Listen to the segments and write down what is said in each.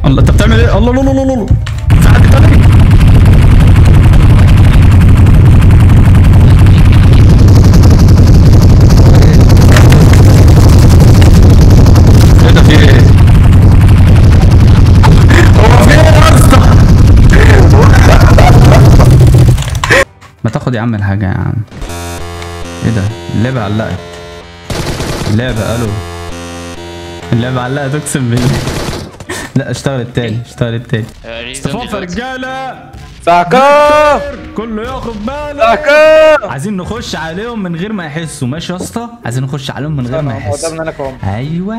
الله انت بتعمل ايه الله الله الله الله في حد تاني ايه ده في ايه هو في ايه يا اسطى ما تاخد يا عم الحاجه يا عم ايه ده اللعبه علقت اللعبه الو اللعبه علقت اقسم بالله لا اشتغلت تاني اشتغلت تاني صفوف رجاله ساكا كله ياخد باله ساكا عايزين نخش عليهم من غير ما يحسوا ماشي يا اسطى عايزين نخش عليهم من غير ما هو يحسوا قدامنا انا كمان ايوه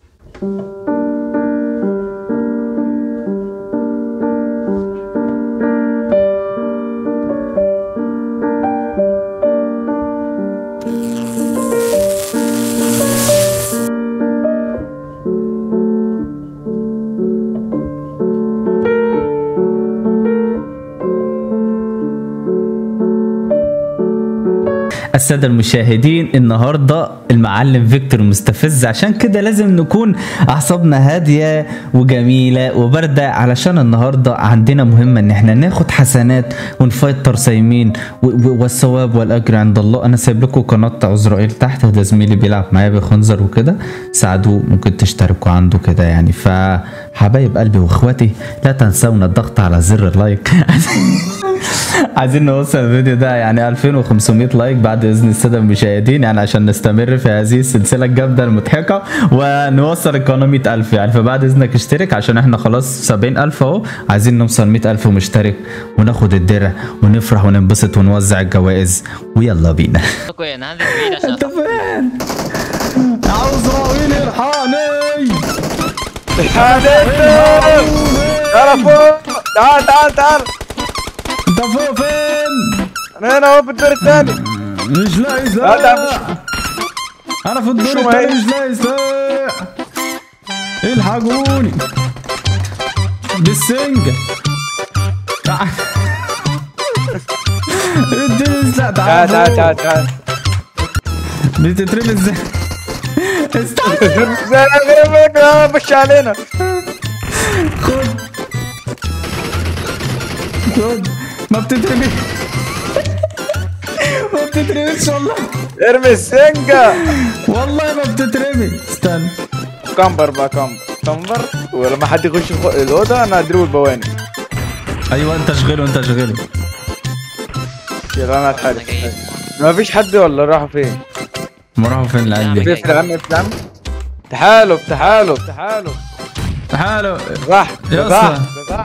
السادة المشاهدين النهاردة المعلم فيكتور مستفز عشان كده لازم نكون أعصابنا هادية وجميلة وباردة علشان النهاردة عندنا مهمة إن احنا ناخد حسنات ونفطر صايمين و- و- والثواب والأجر عند الله أنا سايب لكم قناة عزرائيل تحت وده زميلي بيلعب معايا بخنزر وكده ساعدوه ممكن تشتركوا عنده كده يعني فحبايب قلبي واخواتي لا تنسونا الضغط على زر اللايك عايزين نوصل الفيديو ده يعني 2500 لايك بعد اذن الساده المشاهدين يعني عشان نستمر في هذه السلسله الجامده المضحكه ونوصل القناه 100000 يعني فبعد اذنك اشترك عشان احنا خلاص 70000 اهو عايزين نوصل 100000 مشترك وناخد الدرع ونفرح وننبسط ونوزع الجوائز ويلا بينا どこへなんでもいいらしいな انت فين؟ عاوز راويل الحقني تعال فوق تعال تعال تعال انت فوق فين؟ انا هنا اهو في الدور الثاني مش لاقي لا، سلاح انا في الدور شو التاني هي؟ مش لاقي سلاح الحقوني بالسنجة تعال اديني سلاح تعال تعال تعال تعال تعال بتترمي ازاي استنى زي غيرك آه، بش علينا خد خد ما بتترمي ما بتترميش والله ارمي السنجة والله ما بتترمي استنى كمبر بقى كمبر كمبر ولما حد يخش الخ- الأوضة أنا أدري البواني ايوه انت اشغله انت اشغله يلا أنا أتحرك ما فيش حد ولا راحوا فين؟ ما راحوا فين العيال دي كيف العم كيف العم؟ تحالف تحالف تحالف تعالوا راح يا راح اسطى. راح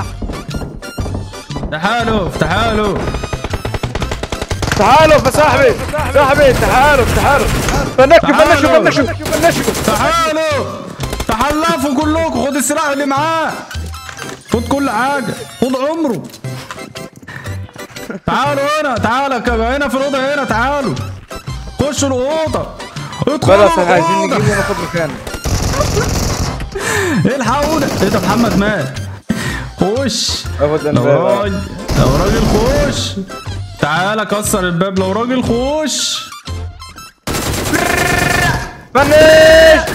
تعالوا تعالوا تحالف يا صاحبي صاحبي تحالف تحالف فنشوا فنشوا تعالوا. فنشوا فنشوا تعالوا تحلفوا كلكم خد السلاح اللي معاه خد كل حاجة خد عمره تعالوا هنا تعالى ك- هنا في الأوضة هنا تعالوا خشوا الأوضة ادخلوا خلاص احنا عايزين الأوضة نجيب وناخد مكانه الحقونا ايه ده محمد مات خش اخد لو الباب راجل لو راجل خش تعالى كسر الباب لو راجل خش فنش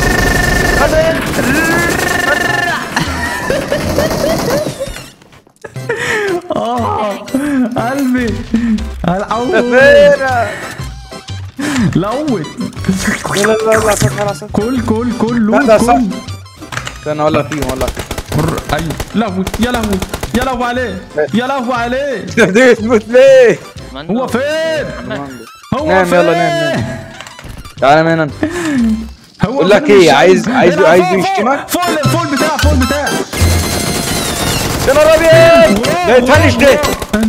اه قلبي العود فينا لوت لا لا لا لا صح خلاص كل كل كل لا، لوت ده صح. كل استنى ولا فيهم ولا بر- ايوه لهوي يا لهوي يا لهوي عليه يا لهوي عليه دي تموت ليه؟ هو فين هو نام، فين يلا نام، نام. تعالى من انت هو بقول لك فين ايه، الشاب؟ عايز- عايز- هنا عايز فوق، فوق، يشتمك؟ فوق فوق بتاع فوق بتاع يا نهار ابيض ده يتفنش ده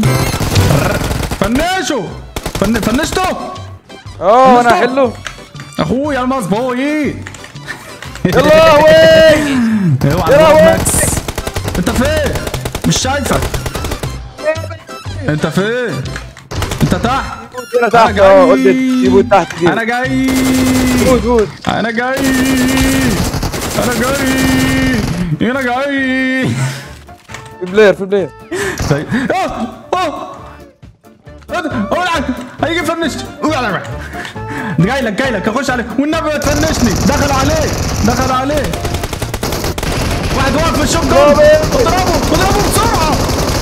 فنشوا فن... فنشته اه انا احله اخويا المظبوطين يلا وي اوعى يا تروح لهوي. ماكس انت فين مش شايفك انت فين انت تحت انا تحت اه قلت جيبوا تحت انا جيبوا جاي هود هود انا جاي انا جاي انا جاي في بلاير في بلاير طيب اه اه اوعى هيجي يفنشني اوعى جاي لك جاي لك اخش عليه والنبي ما تفنشني دخل عليه دخل عليه واحد ورا واقف في الشوت جون اضربه اضربه بسرعه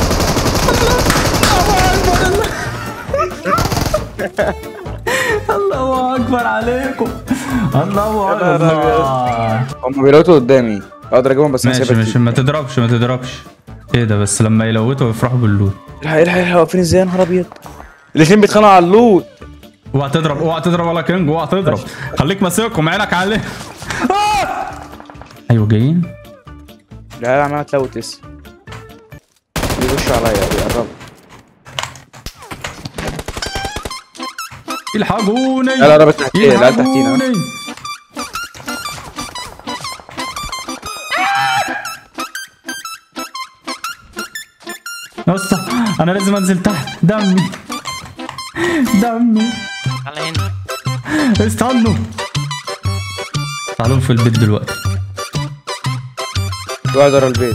الله اكبر عليكم الله نهار اكبر هم بيلوتوا قدامي اقدر اجيبهم بس ماشي هسيبك ماشي ما تضربش ما تضربش ايه ده بس لما يلوتوا يفرحوا باللوت الحق الحق الحق واقفين ازاي يا نهار ابيض الاثنين بيتخانقوا على اللوت اوعى تضرب اوعى تضرب ولا كينج اوعى تضرب خليك ماسكهم عينك عليه آه! ايوه جايين العيال عماله تلوت لسه بيخشوا عليا بيقربوا الحقوني لا، لا، لا، تحتينا، لا، تحتينا. الحقوني. يا اسطى انا لازم انزل تحت دمي دمي على هنا استنوا تعالوا في البيت دلوقتي في واحد ورا البيت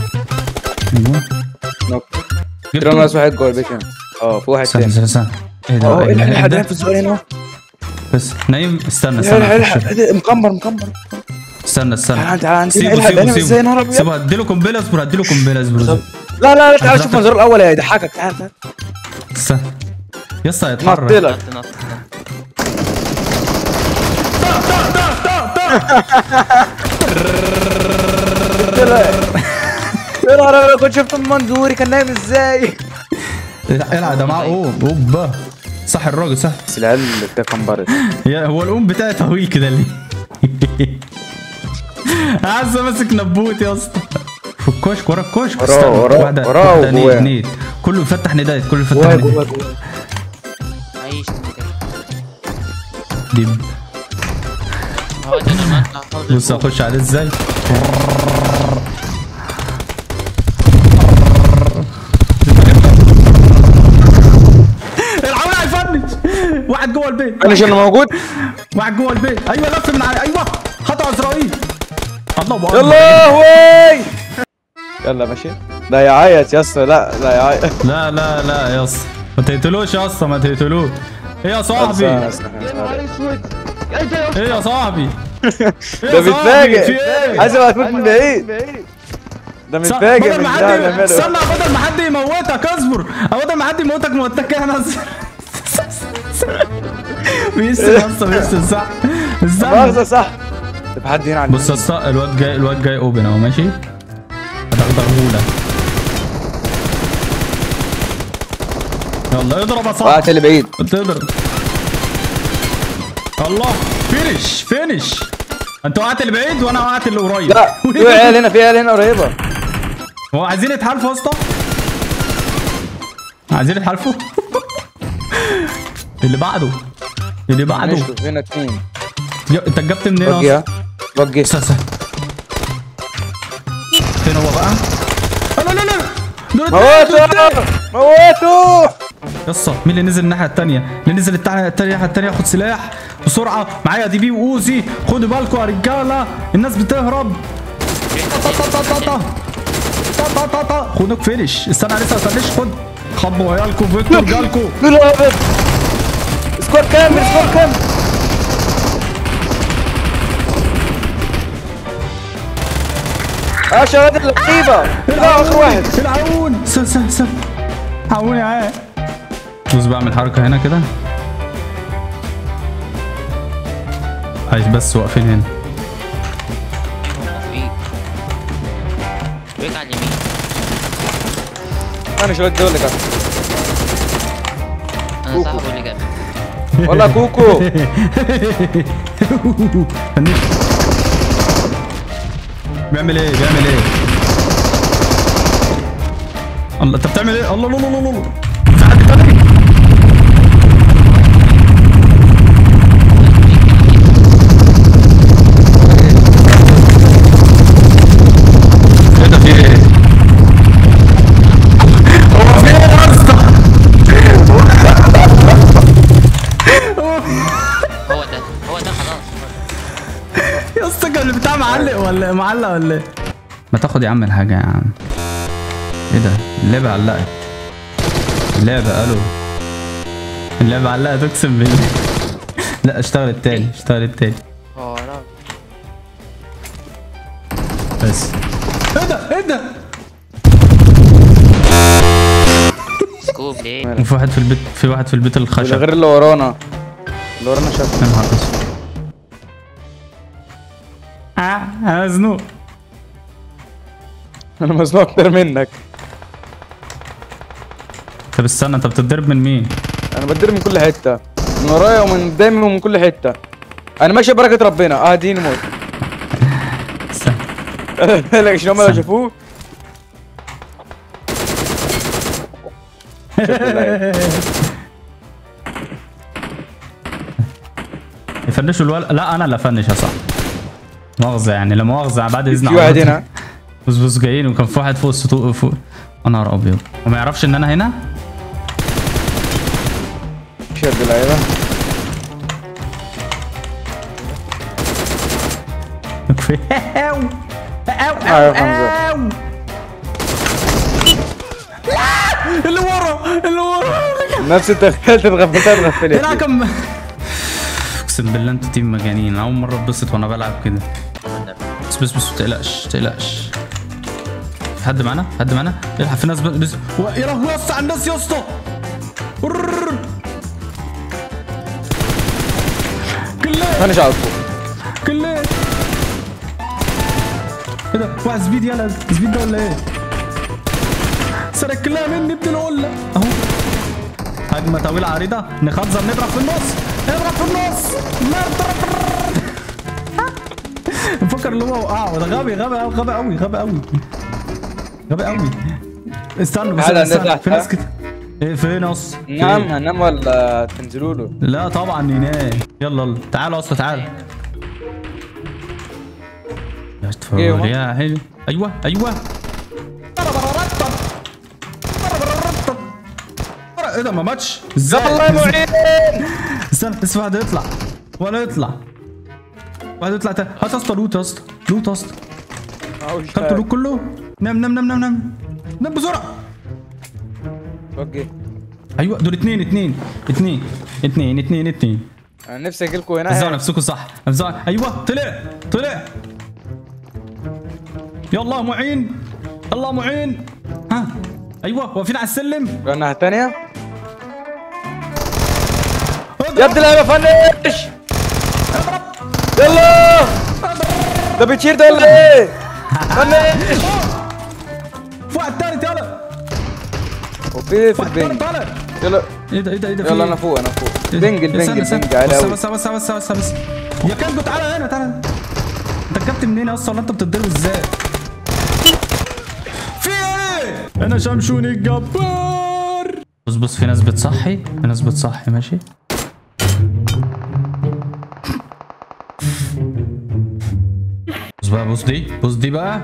نوك جبتوا؟ ترى ناقص واحد جوه البيت هنا اه في واحد استنى تاني استنى استنى ايه ده اه إيه ده؟ الحق إيه الحق ده؟ ده في الصغير هنا بس نايم استنى الحق استنى الحق أخش. الحق مكمبر مكمبر استنى استنى تعال تعال عندنا سيبه الحق سيبه ده ازاي يا سيبه نهار ابيض سيبه هديله قنبله اصبر هديله قنبله اصبر لا لا لا تعال شوف حضرتك- منظره الاول هيضحكك تعال تعال استنى يا اسطى نط هيتحرك لك نط نط يا نهار ابيض كنت شفت منظوري كان نايم ازاي العب ده معاه اوب اوبا صح الراجل صح بس العيال اتكمبرت يا هو الام بتاعي طويل كده ليه عايز ماسك نبوت يا اسطى في الكشك ورا الكشك وراه، استنى. وراه، واحدة- وراه واحدة نيد وجواه. نيد كله يفتح ندايت كله يفتح جوه ندايت جوه جوه عيش كده دي هو ده لما اطلع حوض بص الفوق. اخش عليه ازاي العون هيفنش واحد جوه البيت انا انه موجود واحد جوه البيت ايوه لف من على ايوه خطا اسرائيل الله اكبر يلا وي يلا ماشي لا يعيط يا اسطى لا لا يعيط لا لا لا يا اسطى ما تقتلوش يا اسطى ما تقتلوش ايه يا صاحبي ايه يا صاحبي إيه ده يا صاحبي؟ في بيتفاجئ ايه عايز ابقى تموت من بعيد ده صح، متفاجئ بدل من ما اللي حد بيعمله استنى بدل ما حد يموتك اصبر أو بدل ما حد يموتك موتك انا بيسن يا اسطى بيسن صح استنى مؤاخذة صح طب حد هنا عندي بص يا اسطى الواد جاي الواد جاي اوبن اهو ماشي هدغدغهولك يلا اضرب يا صاحبي وقعت اللي بعيد قلت اضرب الله فينش فينش انت وقعت اللي بعيد وانا وقعت اللي قريب لا في عيال هنا في عيال هنا قريبة هو عايزين يتحالفوا يا اسطى عايزين يتحالفوا اللي بعده اللي بعده نشوف هنا اتنين يا- انت جبت منين وجه اصلا ها وجه استنى فين هو بقى لا لا لا دول اتنين، دول موته اتنين. موته يا اسطى مين اللي نزل الناحيه الثانيه اللي نزل التع- الناحيه الثانيه ياخد سلاح بسرعه معايا دي بي واوزي خدوا بالكم يا رجاله الناس بتهرب طا طا طا طا طا. طا طا طا طا. خدوك فينش استنى أنا لسه ما فنش خد خبوا عيالكم فيكتور جالكم دول ابيض سكواد كامل سكواد كامل اه شباب اللعيبة لا اخر واحد العون سن سن سن عون يا عيال بص بعمل حركه هنا كده عايز بس واقفين هنا فيك فيك على اليمين انا شباب دول كده انا صاحبه اللي جنبي والله كوكو فنش بيعمل ايه بيعمل ايه الله انت بتعمل ايه الله الله الله الله الله في حد تاني ايه ده في ايه هو في ايه يا اسطى هو ده هو ده خلاص يا اسطى كان البتاع معلق ولا معلق ولا ايه؟ ما تاخد يا عم الحاجة يا عم ايه ده؟ اللعبة علقت اللعبة الو اللعبة علقت اقسم بالله لا اشتغلت تاني اشتغلت تاني هو لا بس ايه ده؟ ده ايه ده سكوب ليه وفي واحد في البيت في واحد في البيت ولا الخشب غير اللي ورانا اللي ورانا شاف يا نهار اسود اه انا مزنوق انا مزنوق اكتر منك طب استنى انت بتتضرب من مين؟ انا بتضرب من كل حته من ورايا ومن قدامي ومن كل حته انا ماشي بركه ربنا اه ديني موت استنى لك عشان هم لو استنى. شافوه يفنشوا الولد لا انا اللي افنش يا صاحبي مؤاخذة يعني لا مؤاخذة بعد اذن في واحد حضرتك. هنا بص بص جايين وكان في واحد فوق السطوح فوق يا نهار ابيض وما يعرفش ان انا هنا شد اللعيبه أو أو أيوة، حمزة. أو لا اللي ورا اللي ورا نفس التغفلت اتغفلتها اتغفلت لا كم اقسم بالله انتوا تيم مجانين اول مره اتبسط وانا بلعب كده بس بس بس ما تقلقش ما تقلقش في حد معانا في حد معانا يلحق في ناس ب... بس... و- يا لهوي يا اسطى على الناس يا اسطى رررر. كلات فنش على طول كلات ايه ده واحد سبيد يلا سبيد ده ولا ايه سرق كلها مني ابن القله اهو هجمه طويله عريضه نخنزر نضرب في النص نضرب في النص نضرب مفكر اللي هو وقعه ده غبي غبي أوي، غبي قوي غبي قوي غبي قوي استنى بس تعالى استنى نطلع. في ناس كده ايه في نص في نعم إيه؟ هننام ولا تنزلوا له لا طبعا ينام يلا يلا تعالوا اصلا تعالوا يا اتفضل إيه يا حلو ايوه ايوه ايه ده ما ماتش ازاي الله معين استنى بس واحد يطلع ولا يطلع واحد يطلع تاني هات يا اسطى لوت يا اسطى لوت يا اسطى خدت اللوت كله نام نام نام نام نام نام بسرعه اوكي ايوه دول اتنين اتنين اتنين اتنين اتنين اتنين انا نفسي اجي لكم وزعوا هنا نفسكم صح وزعوا ايوه طلع طلع يلا معين يلا معين ها ايوه واقفين على السلم الناحية الثانية يا ابن اللعيبة فنش يلا ده بيتشير ده ولا ايه؟ فنش في واحد تالت يلا وفي في واحد البنج تالت طالع يلا ايه ده ايه ده ايه ده في يلا إيه؟ انا فوق انا فوق إيه؟ بنج البنج استنى، استنى. البنج عالي بس قوي بس بس بس بس بس يا كانجو تعالى هنا تعالى انت ركبت منين اصلا ولا انت بتتضرب ازاي؟ في ايه؟ انا شمشون الجبار بص بص في ناس بتصحي في ناس بتصحي ماشي بص بقى بص دي بص دي بقى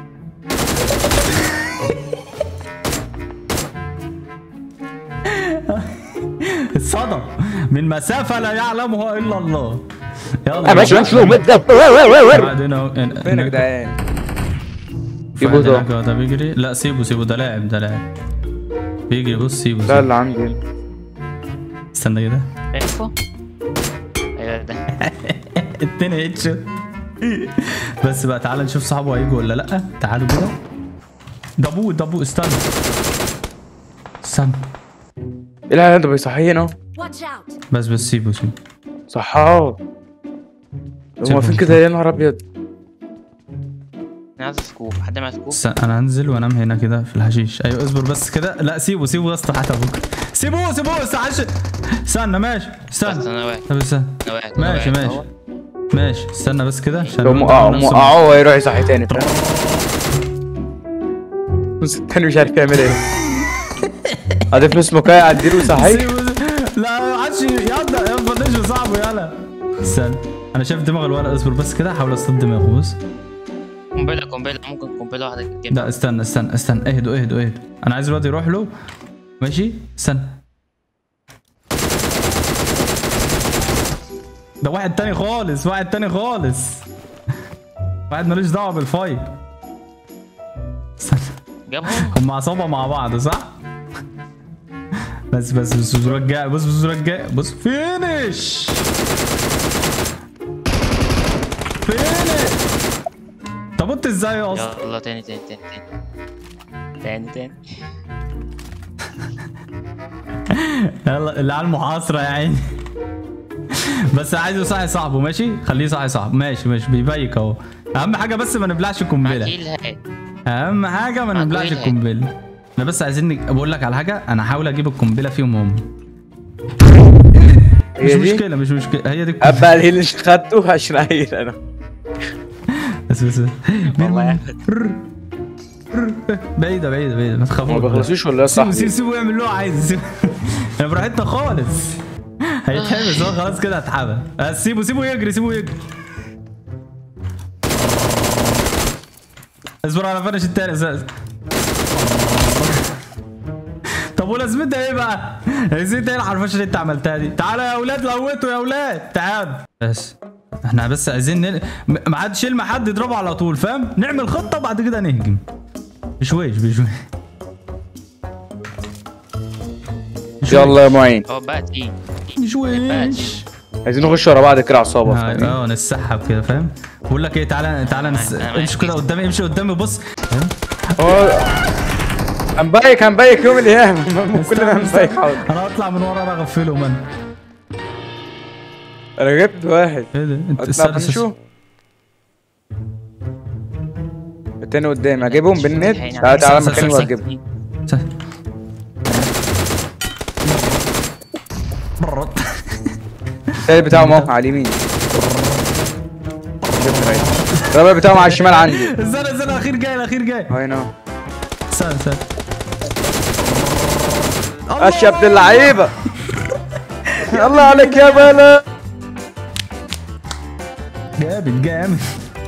الصدى من مسافة لا يعلمها إلا الله يلا انا شو متدبر بعدين أهو- إن- فين يا إنك- جدعان؟ في واحد سيبه ده. هناك أهو، ده بيجري لا سيبه سيبه ده لاعب ده لاعب بيجري بص سيبه ده سيبه. اللي عندي استنى كده شايفه؟ ايوه ده اتنين هيتش بس بقى تعالى نشوف صحابه هيجوا ولا لا تعالوا كده ده ابوه ده ابوه استنى استنى ايه العيال ده بيصحينا Watch out! بس بس سيبه سيبه صحاه هم سيبهم فين كده يا نهار ابيض انا عايز سكوب حد معاه سكوب استنى انا هنزل وانام هنا كده في الحشيش ايوه اصبر بس كده لا سيبه سيبه يا اسطى حتى ابوك سيبوه سيبوه استعش استنى ماشي بس استنى انا واقع طب استنى انا واقع أنا ماشي واقع. ماشي أهو. ماشي استنى بس كده عشان لو الواد موقعه ده نفسه موقعه ويروح يصحي تاني فاهم بص التاني مش عارف يعمل ايه اضيف له سموكايه عديله ويصحيه سيبه- لا ما عادش يلا يا فنش صاحبه يلا استنى انا شايف دماغ الولد اصبر بس كده احاول اصطاد دماغه بص قنبله قنبله ممكن قنبله واحده تجيب لا استنى استنى استنى اهدوا اهدوا اهدوا انا عايز الواد يروح له ماشي استنى ده واحد تاني خالص واحد تاني خالص واحد ملوش دعوه بالفايت استنى جابهم هم عصابه مع بعض صح؟ بس بس بس بص رجع بص بص رجع بص فينش فينش طب مت ازاي اصلا يلا تاني تاني تاني تاني تاني تاني يلا اللي على المحاصرة يا عيني بس عايزه صاحي صاحبه ماشي خليه صاحي صاحبه ماشي ماشي بيبيك اهو اهم حاجة بس ما نبلعش قنبلة اكيد هات اهم حاجة ما معاك نبلعش وين القنبلة انا بس عايزين نج- بقول لك على حاجة انا هحاول اجيب القنبلة فيهم هم مش هي دي مشكلة مش مشكلة هي دي القنبلة. ابقى الهيل اللي خدته عشان عيل انا بس بس والله يا أحمد. بعيدة بعيدة بعيدة ما تخافوش ما بيخلصوش ولا ايه يا سيبه سيبه صاحبي سيبه يعمل اللي هو عايزه سيبه انا براحتنا خالص هيتحبس هو خلاص كده اتحبس بس سيبه سيبه يجري سيبه يجري اصبر على فنش التاني اساس طب ولازمتها ايه بقى؟ نسيت ايه الحرفشه اللي انت عملتها دي؟ تعالى يا اولاد لوتوا يا اولاد تعالوا بس احنا بس عايزين نل... م- ما حدش يلمع حد يضربه على طول فاهم؟ نعمل خطه وبعد كده نهجم بشويش بشويش يلا يا معين هو بقى تقيل بشويش عايزين نخش ورا بعض كده عصابه فاهمين؟ اه نسحب كده فاهم؟ بقول لك ايه تعالى تعالى نس... أنا معاك امشي كده جدا. قدامي امشي قدامي بص فاهم؟ هو هنبايك هنبايك يوم الايام كلنا هنبايك حاضر انا هطلع من ورا انا اغفلهم انا انا جبت واحد ايه ده؟ انت اطلع استنى فنشو استنى. التاني قدامي اجيبهم بالنت هينعم. تعالى تعالى استنى، مكاني استنى، واجيبهم استنى. برط التالت بتاعهم اهو على اليمين الرابع بتاعهم على الشمال عندي استنى استنى الاخير جاي الاخير جاي اهو هنا اهو استنى استنى اش يا ابن اللعيبه الله عليك يا بلا جامد جامد